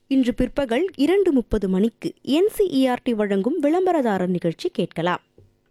இன்று பிற்பகல் இரண்டு முப்பது மணிக்கு என்சிஇஆர்டி வழங்கும் விளம்பரதாரர் நிகழ்ச்சி கேட்கலாம்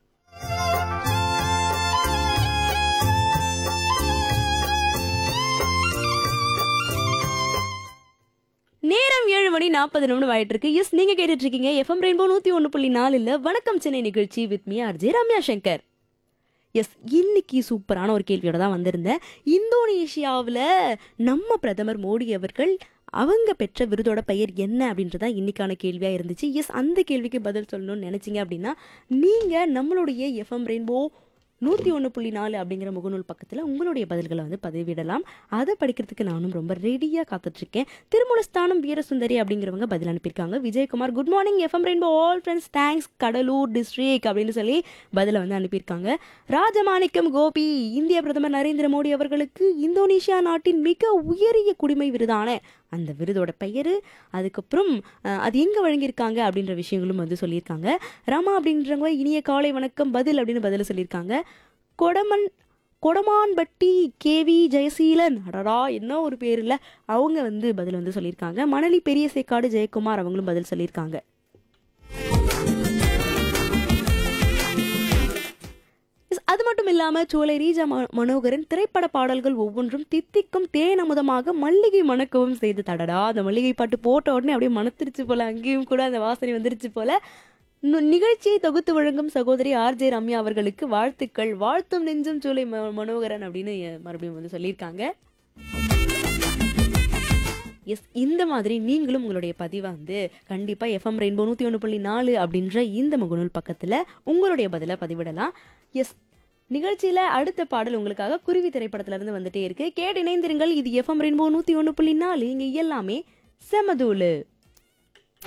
நேரம் ஏழு மணி நாற்பது நிமிடம் ஆயிட்டு இருக்கு எஸ் நீங்க கேட்டுட்டு இருக்கீங்க எஃப்எம் ரெயின்போ நூத்தி ஒன்று புள்ளி நாலுல வணக்கம் சென்னை நிகழ்ச்சி with me RJ Ramya Shankar எஸ் இன்னைக்கு சூப்பரான ஒரு கேள்வியோட தான் வந்திருந்தேன் இந்தோனேஷியாவில் நம்ம பிரதமர் மோடி அவர்கள் அவங்க பெற்ற விருதோட பெயர் என்ன அப்படின்றதான் இன்னைக்கான கேள்வியாக இருந்துச்சு எஸ் அந்த கேள்விக்கு பதில் சொல்லணும்னு நினச்சிங்க அப்படின்னா நீங்கள் நம்மளுடைய எஃப்எம் ரெயின்போ நூற்றி ஒன்று புள்ளி நாலு அப்படிங்கிற முகநூல் பக்கத்தில் உங்களுடைய பதில்களை வந்து பதிவிடலாம் அதை படிக்கிறதுக்கு நானும் ரொம்ப ரெடியாக காத்துட்ருக்கேன் திருமூலஸ்தானம் வீரசுந்தரி அப்படிங்கிறவங்க பதில் அனுப்பியிருக்காங்க Vijayakumar good morning FM rainbow all friends thanks Cuddalore district அப்படின்னு சொல்லி பதிலை வந்து அனுப்பியிருக்காங்க ராஜமாணிக்கம் கோபி இந்திய பிரதமர் நரேந்திர மோடி அவர்களுக்கு இந்தோனேஷியா நாட்டின் மிக உயரிய குடிமை விருதான அந்த விருதோட பெயர் அதுக்கப்புறம் அஹ், அது எங்கே வழங்கியிருக்காங்க அப்படின்ற விஷயங்களும் வந்து சொல்லியிருக்காங்க ராமா அப்படின்றவங்க இனிய காலை வணக்கம் பதில் அப்படின்னு பதில் சொல்லியிருக்காங்க கொடமன் கொடமான்பட்டி கேவி ஜெயசீலன் அடடா என்ன ஒரு பேர் இல்லை அவங்க வந்து பதில் வந்து சொல்லியிருக்காங்க மணலி பெரிய சேக்காடு ஜெயக்குமார் அவங்களும் பதில் சொல்லியிருக்காங்க Yes, அது மட்டும் இல்லாம சோலை ரீஜா ம- மனோகரன் திரைப்பட பாடல்கள் ஒவ்வொன்றும் தித்திக்கும் தேன் அமுதமாக மல்லிகை மணக்கவும் செய்து தடடா அந்த மல்லிகை பாட்டு போட்ட உடனே அப்படியே மணத்துருச்சு போல அங்கேயும் கூட அந்த வாசனை வந்துருச்சு போல நு- நிகழ்ச்சியை தொகுத்து வழங்கும் சகோதரி ஆர்ஜே ரம்யா அவர்களுக்கு வாழ்த்துக்கள் வாழ்த்தும் நெஞ்சும் சோலை ம- மனோகரன் அப்படின்னு அஹ், மறுபடியும் வந்து சொல்லியிருக்காங்க எஸ் இந்த மாதிரி நீங்களும் உங்களுடைய பதிவை வந்து கண்டிப்பாக எஃப்எம் ரெயின்போ நூற்றி ஒன்று புள்ளி நாலு அப்படின்ற இந்த முகநூல் பக்கத்தில் உங்களுடைய பதிலை பதிவிடலாம் எஸ் நிகழ்ச்சியில் அடுத்த பாடல் உங்களுக்காக குருவி திரைப்படத்திலிருந்து வந்துட்டே இருக்கு கேட்டு இணைந்திருங்கள் இது எஃப்எம் ரெயின்போ நூற்றி ஒன்று புள்ளி நாலு இங்கே எல்லாமே செமதூளு